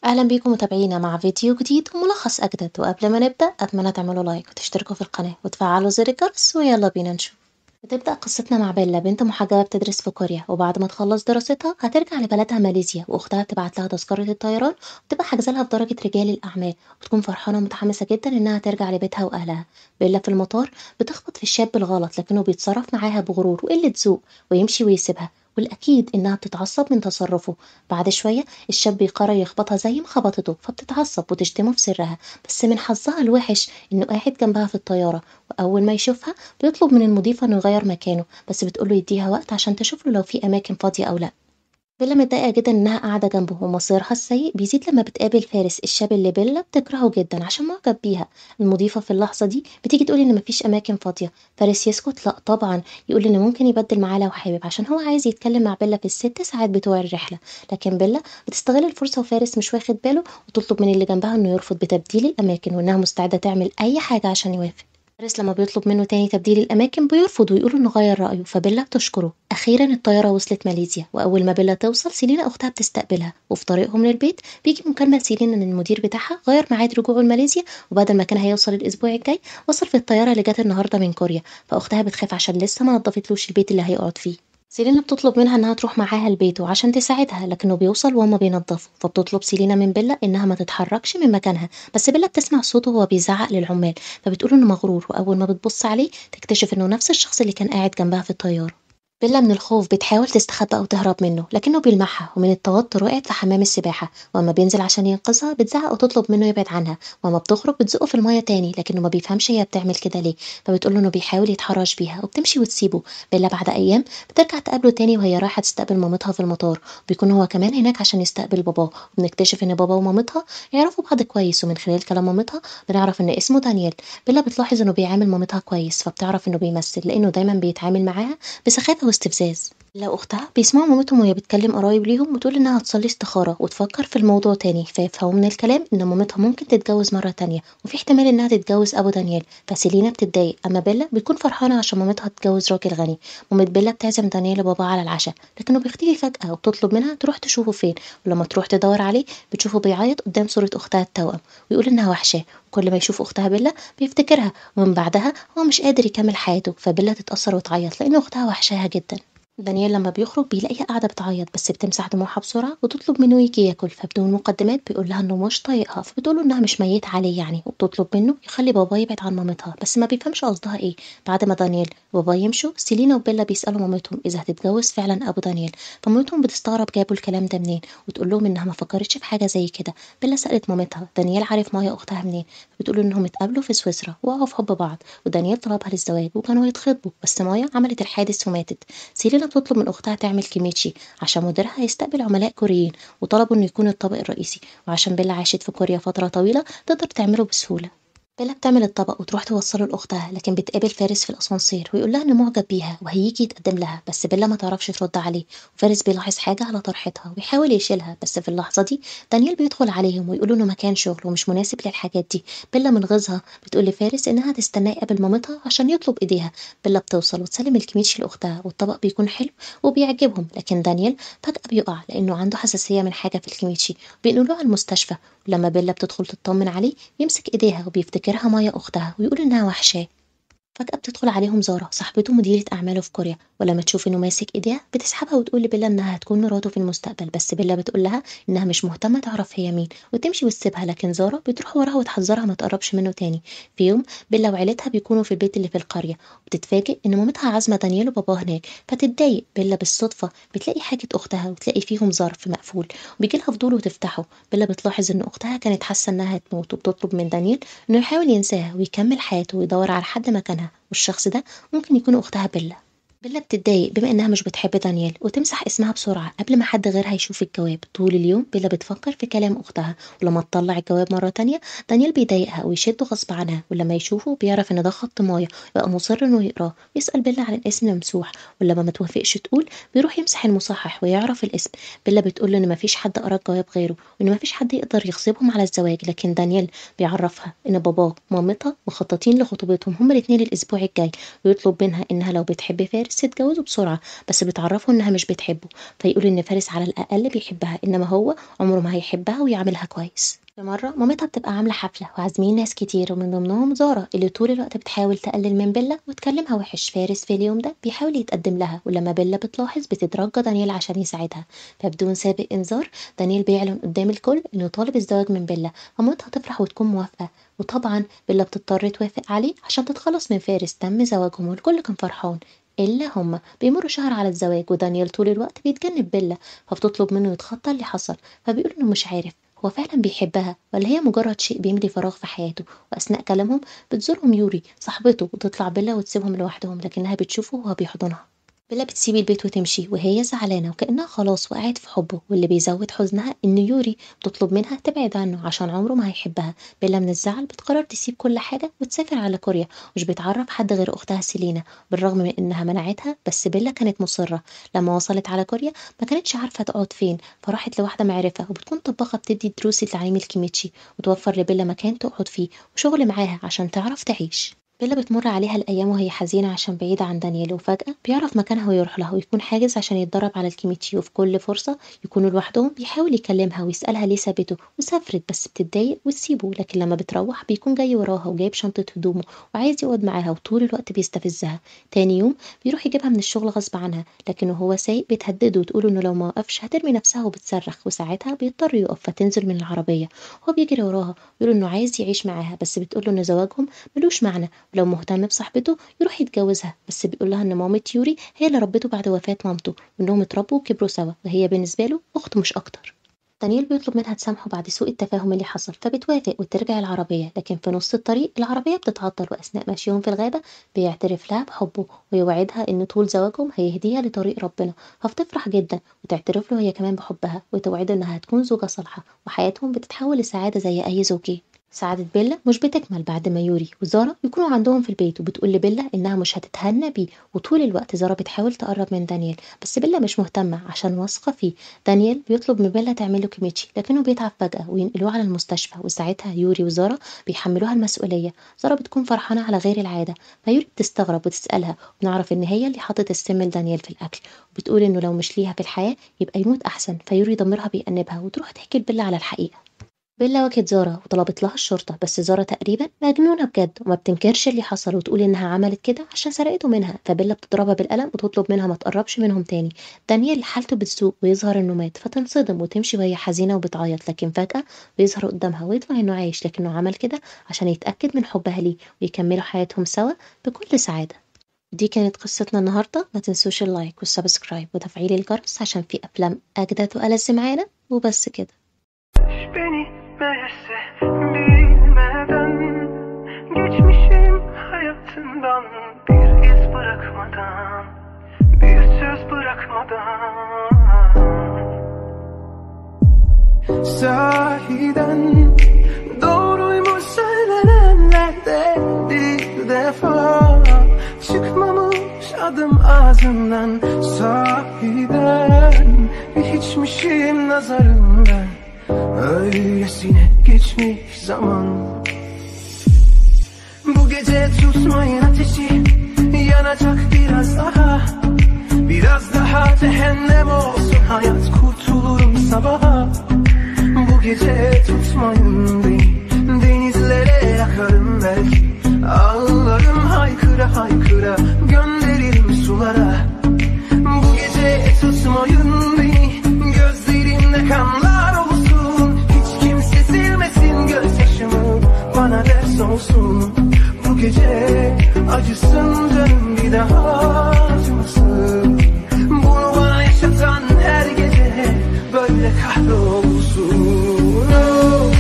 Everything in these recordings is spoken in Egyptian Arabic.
أهلا بيكم متابعينا مع فيديو جديد وملخص أجدد وقبل ما نبدأ أتمنى تعملوا لايك وتشتركوا في القناة وتفعلوا زر الجرس ويلا بينا نشوف بتبدأ قصتنا مع بيلا بنت محجبة بتدرس في كوريا وبعد ما تخلص دراستها هترجع لبلدها ماليزيا وأختها بتبعت لها تذكرة الطيران وتبقى حاجزة لها في درجة رجال الأعمال وتكون فرحانة ومتحمسة جدا إنها ترجع لبيتها وأهلها بيلا في المطار بتخبط في الشاب بالغلط لكنه بيتصرف معاها بغرور وقلة ذوق ويمشي ويسيبها والأكيد إنها بتتعصب من تصرفه بعد شوية الشاب بيقرر يخبطها زي ما خبطته فبتتعصب وتشتمه في سرها بس من حظها الوحش إنه قاعد جنبها في الطيارة وأول ما يشوفها بيطلب من المضيفة إنه يغير مكانه بس بتقوله يديها وقت عشان تشوف له لو في أماكن فاضية أو لأ بيلا متضايقة جدا إنها قاعدة جنبه ومصيرها السيء بيزيد لما بتقابل فارس الشاب اللي بيلا بتكرهه جدا عشان معجب بيها المضيفة في اللحظة دي بتيجي تقول إن مفيش أماكن فاضية فارس يسكت لأ طبعا يقول إن ممكن يبدل معاه لو حابب عشان هو عايز يتكلم مع بيلا في الست ساعات بتوع الرحلة لكن بيلا بتستغل الفرصة وفارس مش واخد باله وتطلب من اللي جنبها إنه يرفض بتبديل الأماكن وإنها مستعدة تعمل أي حاجة عشان يوافق فارس لما بيطلب منه تاني تبديل الأماكن بيرفض ويقول إنه غير رأيه فبيلا بتشكره أخيرا الطيارة وصلت ماليزيا وأول ما بيلا توصل سيلينا أختها بتستقبلها وفي طريقهم للبيت بيجي مكالمة لسيلينا إن المدير بتاعها غير ميعاد رجوعه لماليزيا وبدل ما كان هيوصل الأسبوع الجاي وصل في الطيارة اللي جت النهاردة من كوريا فأختها بتخاف عشان لسه ما نضفتلوش البيت اللي هيقعد فيه سيلينا بتطلب منها إنها تروح معاها البيت وعشان تساعدها لكنه بيوصل وهما بينضفوا فبتطلب سيلينا من بيلا إنها ما تتحركش من مكانها بس بيلا بتسمع صوته وهو بيزعق للعمال فبتقول إنه مغرور وأول ما بتبص عليه تكتشف إنه نفس الشخص اللي كان قاعد جنبها في الطيارة بيلا من الخوف بتحاول تستخبى أو تهرب منه لكنه بيلمحها ومن التوتر وقعت في حمام السباحة وأما بينزل عشان ينقذها بتزعق وتطلب منه يبعد عنها وأما بتخرج بتزقه في المية تاني لكنه ما بيفهمش هي بتعمل كده ليه فبتقول له إنه بيحاول يتحرش بيها وبتمشي وتسيبه بيلا بعد أيام بترجع تقابله تاني وهي رايحة تستقبل مامتها في المطار بيكون هو كمان هناك عشان يستقبل باباه وبنكتشف إن بابا ومامتها يعرفوا بعض كويس ومن خلال كلام مامتها بنعرف إن اسمه دانيال بيلا بتلاحظ إنه بيعامل مامتها كويس فبتعرف إنه بيمثل لأنه دايما بيتعامل معاها بسخافة واستفزاز لو أختها بيسمعوا مامتهم وهي بتكلم قرايب ليهم وتقول إنها هتصلي استخارة وتفكر في الموضوع تاني فيفهموا من الكلام إن مامتها ممكن تتجوز مرة تانية وفي احتمال إنها تتجوز أبو دانيال فسيلينا بتتضايق أما بيلا بتكون فرحانة عشان مامتها تتجوز راجل غني مامة بيلا بتعزم دانيال وباباه على العشاء لكنه بيختفي فجأة وبتطلب منها تروح تشوفه فين ولما تروح تدور عليه بتشوفه بيعيط قدام صورة أختها التوأم ويقول إنها وحشاه كل ما يشوف أختها بيلا بيفتكرها ومن بعدها هو مش قادر يكمل حياته فبيلا تتأثر وتعيط لأن أختها وحشاها جدا دانيال لما بيخرج بيلاقيها قاعدة بتعيط بس بتمسح دموعها بسرعة وتطلب منه يجي ياكل فبدون مقدمات بيقول لها انه مش طايقها فبتقوله انها مش ميت عليه يعني وبتطلب منه يخلي بابا يبعد عن مامتها بس ما بيفهمش قصدها ايه بعد ما دانيال وبابا يمشوا سيلينا وبيلا بيسألوا مامتهم اذا هتتجوز فعلا ابو دانيال فمامتهم بتستغرب جابوا الكلام ده منين وتقول لهم انها ما فكرتش في حاجة زي كده بيلا سألت مامتها دانيال عارف مايا اختها منين فبتقول انهم اتقابلوا في سويسرا وقعوا في حب بعض ودانيال طلبها للزواج وكانوا هيتخطبوا بس مايا عملت الحادث وماتت سيلينا بتطلب من اختها تعمل كيميتشي عشان مديرها هيستقبل عملاء كوريين وطلبوا انه يكون الطبق الرئيسي وعشان بيلا عاشت في كوريا فترة طويلة تقدر تعمله بسهولة بيلا بتعمل الطبق وتروح توصله لأختها لكن بتقابل فارس في الأسانسير ويقول لها إنه معجب بيها وهيجي يتقدم لها بس بيلا ما تعرفش ترد عليه وفارس بيلاحظ حاجة على طرحتها ويحاول يشيلها بس في اللحظة دي دانيال بيدخل عليهم ويقولوا إنه مكان شغل ومش مناسب للحاجات دي بيلا من غيظها بتقول لفارس إنها تستناه يقابل مامتها عشان يطلب إيديها بيلا بتوصل وتسلم الكميتشي لأختها والطبق بيكون حلو وبيعجبهم لكن دانيال فجأة بيقع لأنه عنده حساسية من حاجة في الكميتشي بينقلوه على المستشفى ولما بيلا بتدخل تطمن عليه بيمسك إيديها وبيفتكرها مايا أختها ويقول إنها وحشاه فجأة بتدخل عليهم زارة صاحبته مديرة أعماله في كوريا ولما تشوف إنه ماسك إيديها بتسحبها وتقول لبيلا إنها هتكون مراته في المستقبل بس بيلا بتقول لها إنها مش مهتمة تعرف هي مين وتمشي وتسيبها لكن زارة بتروح وراها وتحذرها ما تقربش منه تاني في يوم بيلا وعيلتها بيكونوا في البيت اللي في القرية وبتتفاجئ إن مامتها عازمة دانيال وباباه هناك فتتضايق بيلا بالصدفة بتلاقي حاجة أختها وتلاقي فيهم ظرف مقفول وبيجيلها فضول وتفتحه بيلا بتلاحظ إن أختها كانت حاسة إنها هتموت وبتطلب من دانيال إنه يحاول ينساها ويكمل حياته ويدور على حد مكانها والشخص ده ممكن يكون أختها بيلا بيلا بتتضايق بما انها مش بتحب دانيال وتمسح اسمها بسرعة قبل ما حد غيرها يشوف الجواب طول اليوم بيلا بتفكر في كلام اختها ولما تطلع الجواب مرة تانية دانيال بيضايقها ويشده غصب عنها ولما يشوفه بيعرف ان ده خط مايا يبقى مصر انه يقراه يسأل بيلا عن الاسم الممسوح ولما ما توافقش تقول بيروح يمسح المصحح ويعرف الاسم بيلا بتقول له ان مفيش حد قرا الجواب غيره وان مفيش حد يقدر يغصبهم على الزواج لكن دانيال بيعرفها ان باباه ومامتها مخططين لخطوبتهم هما الاتنين الاسبوع الجاي ويطلب منها انها لو بتحب فارس فارس يتجوزوا بسرعة بس بتعرفه إنها مش بتحبه فيقول إن فارس على الأقل بيحبها إنما هو عمره ما هيحبها ويعاملها كويس في مرة مامتها بتبقى عاملة حفلة وعازمين ناس كتير ومن ضمنهم زارة اللي طول الوقت بتحاول تقلل من بيلا وتكلمها وحش فارس في اليوم ده بيحاول يتقدم لها ولما بيلا بتلاحظ بتترجى دانيال عشان يساعدها فبدون سابق إنذار دانيال بيعلن قدام الكل إنه طالب الزواج من بيلا مامتها تفرح وتكون موافقة وطبعا بيلا بتضطر توافق عليه عشان تتخلص من فارس تم زواجهم والكل كان فرحان إلا هما بيمروا شهر على الزواج ودانيال طول الوقت بيتجنب بيلا فبتطلب منه يتخطى اللي حصل فبيقول إنه مش عارف هو فعلا بيحبها ولا هي مجرد شيء بيملي فراغ في حياته وأثناء كلامهم بتزورهم يوري صاحبته وتطلع بيلا وتسيبهم لوحدهم لكنها بتشوفه وهو بيحضنها بيلا بتسيب البيت وتمشي وهي زعلانة وكأنها خلاص وقعت في حبه واللي بيزود حزنها إن يوري بتطلب منها تبعد عنه عشان عمره ما هيحبها بيلا من الزعل بتقرر تسيب كل حاجة وتسافر على كوريا مش بتعرف حد غير أختها سيلينا بالرغم من إنها منعتها بس بيلا كانت مصرة لما وصلت على كوريا ما كانتش عارفة تقعد فين فراحت لواحدة معرفة وبتكون طباخة بتدي دروس لتعليم الكيميتشي وتوفر لبيلا مكان تقعد فيه وشغل معاها عشان تعرف تعيش بيلا بتمر عليها الأيام وهي حزينة عشان بعيدة عن دانيال وفجأة بيعرف مكانها ويروح لها ويكون حاجز عشان يتدرب على الكيميتشي وفي كل فرصة يكونوا لوحدهم بيحاول يكلمها ويسألها ليه سابته وسافرت بس بتتضايق وتسيبه لكن لما بتروح بيكون جاي وراها وجايب شنطة هدومه وعايز يقعد معاها وطول الوقت بيستفزها تاني يوم بيروح يجيبها من الشغل غصب عنها لكنه هو سايق بتهدده وتقول انه لو ما وقفش هترمي نفسها وبتصرخ وساعتها بيضطر يقف فتنزل من العربية هو بيجري وراها ويقول انه عايز يعيش معاها بس بتقوله ان زواجهم ملوش معنى ولو مهتم بصاحبته يروح يتجوزها بس بيقول لها ان مامة يوري هي اللي ربته بعد وفاة مامته وانهم اتربوا وكبروا سوا وهي بالنسبة له اخت مش اكتر دانيال بيطلب منها تسامحه بعد سوء التفاهم اللي حصل فبتوافق وترجع العربية لكن في نص الطريق العربية بتتعطل وأثناء مشيهم في الغابة بيعترف لها بحبه ويوعدها إن طول زواجهم هيهديها لطريق ربنا فبتفرح جدا وتعترف له هي كمان بحبها وتوعده إنها هتكون زوجة صالحة وحياتهم بتتحول لسعادة زي أي زوجين سعادة بيلا مش بتكمل بعد ما يوري وزارا يكونوا عندهم في البيت وبتقول لبيلا إنها مش هتتهنى بيه وطول الوقت زارا بتحاول تقرب من دانيال بس بيلا مش مهتمة عشان واثقة فيه دانيال بيطلب من بيلا تعمله كيميتشي لكنه بيتعب فجأة وينقلوه على المستشفى وساعتها يوري وزارا بيحملوها المسؤولية زارا بتكون فرحانة على غير العادة فيوري بتستغرب وتسألها ونعرف إن هي اللي حطت السم لدانيال في الأكل وبتقول إنه لو مش ليها في الحياة يبقى يموت أحسن فيوري ضميرها بيأنبها وتروح تحكي لبيلا على الحقيقة بيلا واجهت زارا وطلبت لها الشرطة بس زارا تقريبا مجنونة بجد وما بتنكرش اللي حصل وتقول إنها عملت كده عشان سرقته منها فبيلا بتضربها بالقلم وتطلب منها ما تقربش منهم تاني دانيال حالته بتسوء ويظهر إنه مات فتنصدم وتمشي وهي حزينة وبتعيط لكن فجأة بيظهر قدامها ويطلع إنه عايش لكنه عمل كده عشان يتأكد من حبها ليه ويكملوا حياتهم سوا بكل سعادة دي كانت قصتنا النهاردة ما تنسوش اللايك والسبسكرايب وتفعيل الجرس عشان في أفلام أجدد وألذ معانا وبس كده Beni meğerse bilmeden Geçmişim hayatından Bir iz bırakmadan Bir söz bırakmadan Sahiden Doğruymuş söylenenlerde Bir defa Çıkmamış adım ağzından Sahiden Bir hiçmişim nazarından Öylesine geçmiş zaman Bu gece tutmayın ateşi Yanacak biraz daha Biraz daha cehennem olsun Hayat kurtulurum sabaha Bu gece tutmayın beni Denizlere yakarım belki Ağlarım haykıra haykıra Gönderirim sulara Bu gece tutmayın beni Gözlerimde kanlar olsun Hiç kimse silmesin gözyaşımı Bana ders olsun Bu gece acısın canım bir daha acımasın Bunu bana yaşatan her gece Böyle kahrolsun Oh.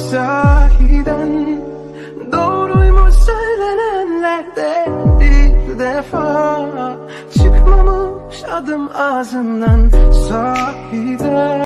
sahiden Doğruymuş söylenenlerde bir defa Çıkmamış adım ağzından sahiden